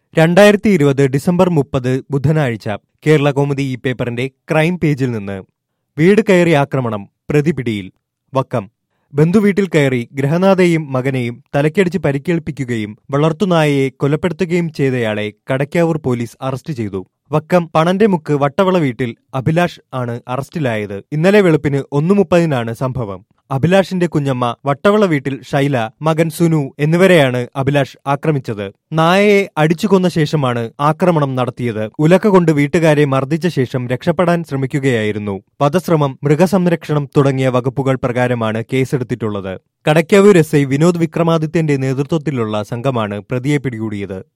രണ്ടായിരത്തി ഇരുപത് ഡിസംബർ മുപ്പത് ബുധനാഴ്ച കേരള കൗമുദി ഈ പേപ്പറിന്റെ ക്രൈം പേജിൽ നിന്ന് വീട് കയറി ആക്രമണം പ്രതിപിടിയിൽ വക്കം ബന്ധുവീട്ടിൽ കയറി ഗ്രഹനാഥയെയും മകനെയും തലക്കടിച്ച് പരിക്കേൽപ്പിക്കുകയും വളർത്തുനായയെ കൊലപ്പെടുത്തുകയും ചെയ്തയാളെ കടയ്ക്കാവൂർ പോലീസ് അറസ്റ്റ് ചെയ്തു വക്കം പണന്റെ മുക്ക് വട്ടവള വീട്ടിൽ അഭിലാഷ് ആണ് അറസ്റ്റിലായത് ഇന്നലെ വെളുപ്പിന് ഒന്നു മുപ്പതിനാണ് സംഭവം അഭിലാഷിന്റെ കുഞ്ഞമ്മ വട്ടവള വീട്ടിൽ ഷൈല മകൻ സുനു എന്നിവരെയാണ് അഭിലാഷ് ആക്രമിച്ചത് നായയെ അടിച്ചു കൊന്ന ശേഷമാണ് ആക്രമണം നടത്തിയത് ഉലക്ക കൊണ്ട് വീട്ടുകാരെ മർദ്ദിച്ച ശേഷം രക്ഷപ്പെടാൻ ശ്രമിക്കുകയായിരുന്നു വധശ്രമം മൃഗസംരക്ഷണം തുടങ്ങിയ വകുപ്പുകൾ പ്രകാരമാണ് കേസെടുത്തിട്ടുള്ളത് കടയ്ക്കാവൂർ എസ് ഐ വിനോദ് വിക്രമാദിത്യന്റെ നേതൃത്വത്തിലുള്ള സംഘമാണ് പ്രതിയെ പിടികൂടിയത്